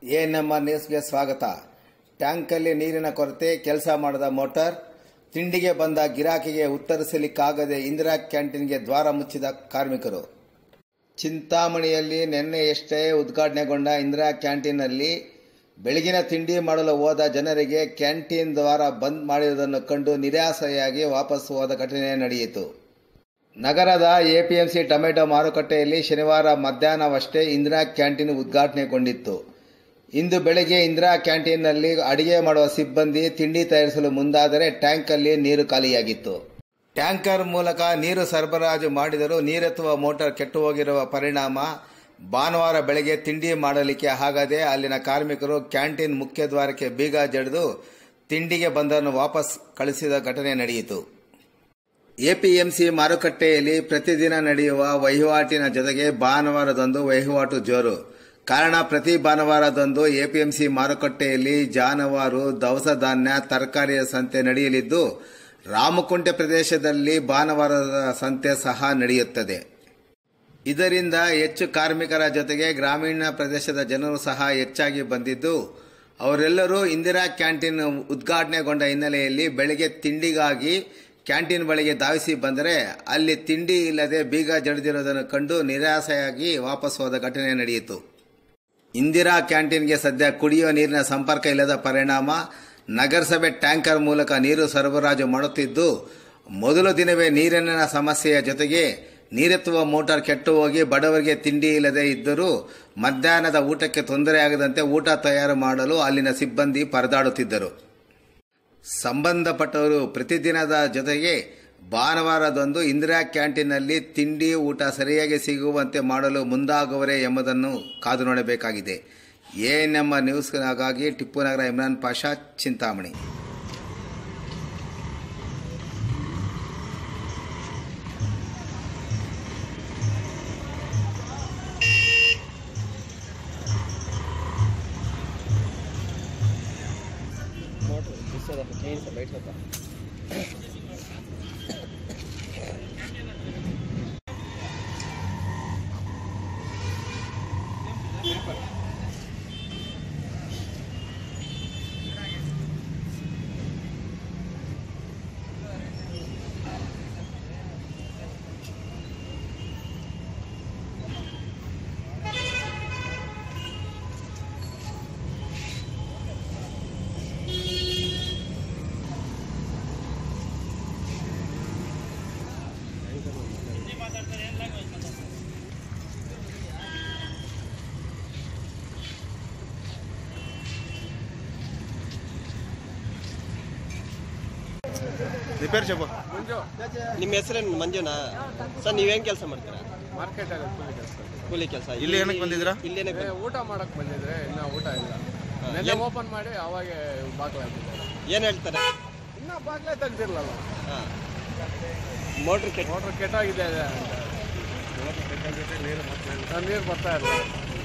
ANMR ನ್ಯೂಸ್ಗೆ ಸ್ವಾಗತ ಟ್ಯಾಂಕಲ್ಲಿ ನೀರಿನ ಕೊರತೆ ಕೆಲಸ ಮಾಡದ ಮೋಟಾರ್ ತಿಂಡಿಗೆ ಬಂದ ಗಿರಾಕಿಗೆ ಉತ್ತರಿಸಲಿಕ್ಕಾಗದೆ ಇಂದಿರಾ ಕ್ಯಾಂಟೀನ್ಗೆ ದ್ವಾರ ಮುಚ್ಚಿದ ಕಾರ್ಮಿಕರು ಚಿಂತಾಮಣಿಯಲ್ಲಿ ನಿನ್ನೆಯಷ್ಟೇ ಉದ್ಘಾಟನೆಗೊಂಡ ಇಂದಿರಾ ಕ್ಯಾಂಟೀನ್ನಲ್ಲಿ ಬೆಳಗಿನ ತಿಂಡಿ ಮಾಡಲು ಹೋದ ಜನರಿಗೆ ಕ್ಯಾಂಟೀನ್ ದ್ವಾರ ಬಂದ್ ಮಾಡಿರುವುದನ್ನು ಕಂಡು ನಿರಾಸೆಯಾಗಿ ವಾಪಸ್ ಹೋದ ಘಟನೆ ನಡೆಯಿತು ನಗರದ ಎಪಿಎಂಸಿ ಟೊಮೆಟೊ ಮಾರುಕಟ್ಟೆಯಲ್ಲಿ ಶನಿವಾರ ಮಧ್ಯಾಹ್ನವಷ್ಟೇ ಇಂದಿರಾ ಕ್ಯಾಂಟೀನ್ ಉದ್ಘಾಟನೆಗೊಂಡಿತ್ತು ಇಂದು ಬೆಳಗ್ಗೆ ಇಂದಿರಾ ಕ್ಯಾಂಟೀನ್ನಲ್ಲಿ ಅಡಿಗೆ ಮಾಡುವ ಸಿಬ್ಬಂದಿ ತಿಂಡಿ ತಯಾರಿಸಲು ಮುಂದಾದರೆ ಟ್ಯಾಂಕಲ್ಲಿ ನೀರು ಖಾಲಿಯಾಗಿತ್ತು ಟ್ಯಾಂಕರ್ ಮೂಲಕ ನೀರು ಸರಬರಾಜು ಮಾಡಿದರೂ ನೀರೆತ್ತುವ ಮೋಟಾರ್ ಕೆಟ್ಟು ಹೋಗಿರುವ ಪರಿಣಾಮ ಭಾನುವಾರ ಬೆಳಗ್ಗೆ ತಿಂಡಿ ಮಾಡಲಿಕ್ಕೆ ಆಗದೆ ಅಲ್ಲಿನ ಕಾರ್ಮಿಕರು ಕ್ಯಾಂಟೀನ್ ಮುಖ್ಯ ದ್ವಾರಕ್ಕೆ ಬೀಗ ಜಡಿದು ತಿಂಡಿಗೆ ಬಂದನ್ನು ವಾಪಸ್ ಕಳಿಸಿದ ಘಟನೆ ನಡೆಯಿತು ಎಪಿಎಂಸಿ ಮಾರುಕಟ್ಟೆಯಲ್ಲಿ ಪ್ರತಿದಿನ ನಡೆಯುವ ವಹಿವಾಟಿನ ಜೊತೆಗೆ ಭಾನುವಾರದಂದು ವಹಿವಾಟು ಜೋರು ಕಾರಣ ಪ್ರತಿ ಭಾನುವಾರದಂದು ಎಪಿಎಂಸಿ ಮಾರುಕಟ್ಟೆಯಲ್ಲಿ ಜಾನುವಾರು ದವಸ ಧಾನ್ಯ ತರಕಾರಿಯ ಸಂತೆ ನಡೆಯಲಿದ್ದು ರಾಮಕುಂಟೆ ಪ್ರದೇಶದಲ್ಲಿ ಭಾನುವಾರದ ಸಂತೆ ಸಹ ನಡೆಯುತ್ತದೆ ಇದರಿಂದ ಹೆಚ್ಚು ಕಾರ್ಮಿಕರ ಜೊತೆಗೆ ಗ್ರಾಮೀಣ ಪ್ರದೇಶದ ಜನರು ಸಹ ಹೆಚ್ಚಾಗಿ ಬಂದಿದ್ದು ಅವರೆಲ್ಲರೂ ಇಂದಿರಾ ಕ್ಯಾಂಟೀನ್ ಉದ್ಘಾಟನೆಗೊಂಡ ಹಿನ್ನೆಲೆಯಲ್ಲಿ ಬೆಳಗ್ಗೆ ತಿಂಡಿಗಾಗಿ ಕ್ಯಾಂಟೀನ್ ಬಳಿಗೆ ಧಾವಿಸಿ ಬಂದರೆ ಅಲ್ಲಿ ತಿಂಡಿ ಇಲ್ಲದೆ ಬೀಗ ಜಡಿದಿರುವುದನ್ನು ಕಂಡು ನಿರಾಸೆಯಾಗಿ ವಾಪಸ್ ಹೋದ ಘಟನೆ ನಡೆಯಿತು ಇಂದಿರಾ ಕ್ಯಾಂಟೀನ್ಗೆ ಸದ್ಯ ಕುಡಿಯುವ ನೀರಿನ ಸಂಪರ್ಕ ಇಲ್ಲದ ಪರಿಣಾಮ ನಗರಸಭೆ ಟ್ಯಾಂಕರ್ ಮೂಲಕ ನೀರು ಸರಬರಾಜು ಮಾಡುತ್ತಿದ್ದು ಮೊದಲ ದಿನವೇ ನೀರಿನ ಸಮಸ್ಯೆಯ ಜೊತೆಗೆ ನೀರೆತ್ತುವ ಮೋಟಾರ್ ಕೆಟ್ಟು ಹೋಗಿ ಬಡವರಿಗೆ ತಿಂಡಿ ಇಲ್ಲದೆ ಇದ್ದರೂ ಮಧ್ಯಾಹ್ನದ ಊಟಕ್ಕೆ ತೊಂದರೆಯಾಗದಂತೆ ಊಟ ತಯಾರು ಮಾಡಲು ಅಲ್ಲಿನ ಸಿಬ್ಬಂದಿ ಪರದಾಡುತ್ತಿದ್ದರು ಸಂಬಂಧಪಟ್ಟವರು ಪ್ರತಿದಿನದ ಜೊತೆಗೆ ಭಾನುವಾರದಂದು ಇಂದಿರಾ ಕ್ಯಾಂಟೀನ್ನಲ್ಲಿ ತಿಂಡಿ ಊಟ ಸರಿಯಾಗಿ ಸಿಗುವಂತೆ ಮಾಡಲು ಮುಂದಾಗುವರೇ ಎಂಬುದನ್ನು ಕಾದು ನೋಡಬೇಕಾಗಿದೆ ಎಎನ್ಎಂ ನ್ಯೂಸ್ಗಾಗಿ ಟಿಪ್ಪುನಗರ ಇಮ್ರಾನ್ ಪಾಷಾ ಚಿಂತಾಮಣಿ ರಿಪೇರ್ చెప్పు ನಿಮ್ಮ ಹೆಸರೇನು ಮಂಜುನಾ ಸರ್ ನೀವೇನ್ ಕೆಲಸ ಮಾಡ್ತೀರಾ ಮಾರ್ಕೆಟ್ ಆಗ ಕೂಲಿ ಕೆಲಸ ಕೂಲಿ ಕೆಲಸ ಇಲ್ಲಿ ಏನಕ್ಕೆ ಬಂದಿದ್ದೀರಾ ಇಲ್ಲೇನೆ ಊಟ ಮಾಡಕ್ ಬಂದಿದ್ರೆ ಇನ್ನ ಊಟ ಇಲ್ಲ ನೆನ್ನೆ ಓಪನ್ ಮಾಡಿ ಅವಾಗ ಬಾಗ್ಲ ಹಾಕಿದ್ದಾರೆ ಏನ್ ಹೇಳ್ತಾರೆ ಇನ್ನ ಬಾಗ್ಲೇ ತೆಗ್ದಿರ್ಲಲ್ಲ ಹಾ ಮೋಟ್ರ್ ಕೆಟ್ಟ ಮೋಟ್ರ್ ಕೆಟ್ಟೋಗಿದೆ ಅಂತ ನೀರು ಬರ್ತಾ ಇಲ್ಲ